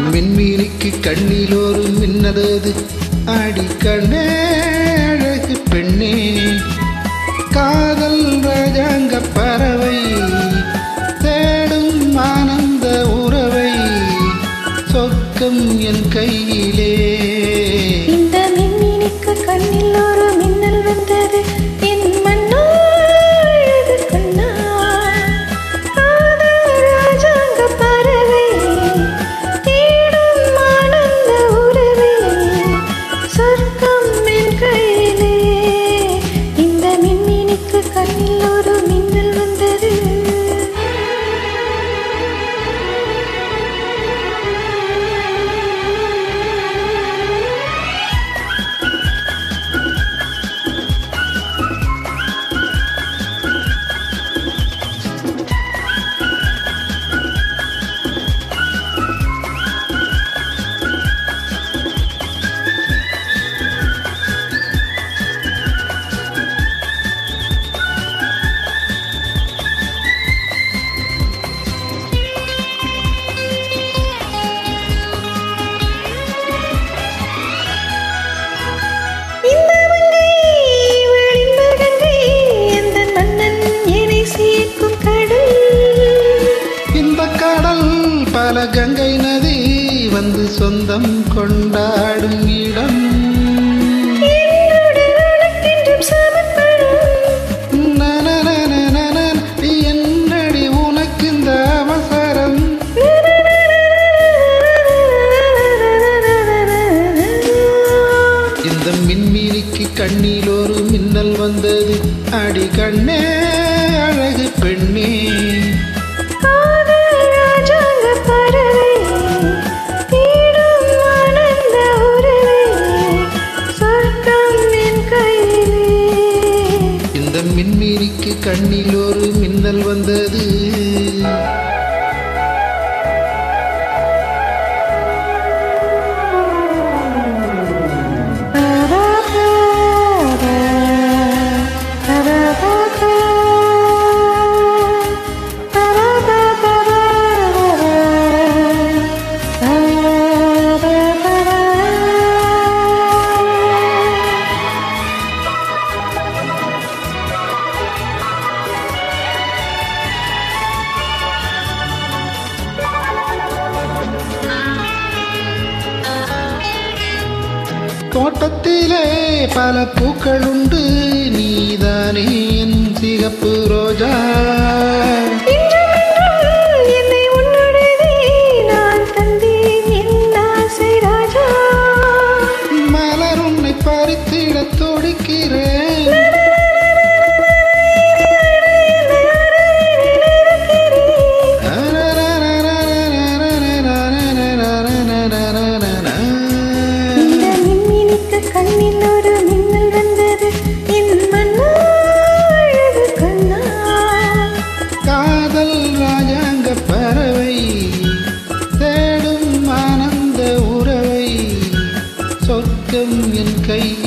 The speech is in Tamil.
மின்மீனிக்கு கண்ணில் ஒரு மின்னதது அடி கண்ணே அழகு பெண்ணே காதல் ராஜாங்க பறவை தேடும் ஆனந்த உறவை சொர்க்கம் என் கையிலே இந்த மின்மினிக்கு கண்ணில் ஒரு மின்னல் வந்தது என் மன்னோ அழகு கண்ணா காதல் ராஜாங்க பறவை தேடும் ஆனந்த உறவை சொர்க்கம் என் கையிலே இந்த மின்மினிக்கு கண்ணில் ஒரு மின்னல் வந்தது இந்த மங்கை விழிந்த கங்கை அந்த மன்னன் என்னை சேர்க்கும் கடல் இந்த கடல் பல கங்கை நதி வந்து சொந்தம் கொண்டாடும் இடம் என்னோடு உனக்கென்றும் சமர்ப்பணம் நனனனனனன, என்னடி உனக்கு இந்த அவசரம் இந்த மின்மீனிக்கு கண்ணில் ஒரு மின்னல் வந்தது அடி கண்ணே அழகு பெண்ணே காதல் ராஜாங்க பறவை தேடும் ஆனந்த உறவை சொர்க்கம் என் கையிலே இந்த மின்மீனிக்கு கண்ணில் ஒரு மின்னல் வந்தது தோட்டத்திலே பல பூக்கள் உண்டு நீதானே என் சிகப்பு ரோஜா என்னை உன்னுடையதே நான் தந்தேன் என் ஆசை ராஜா மலர் உன்னை பறித்திட துடிக்கிறேன் இந்த மின்மினிக்கு கண்ணில் ஒரு மின்னல் வந்தது என் மன்னா அழகு கண்ணா காதல் ராஜாங்க பறவை தேடும் ஆனந்த உறவை சொர்க்கம் என் கை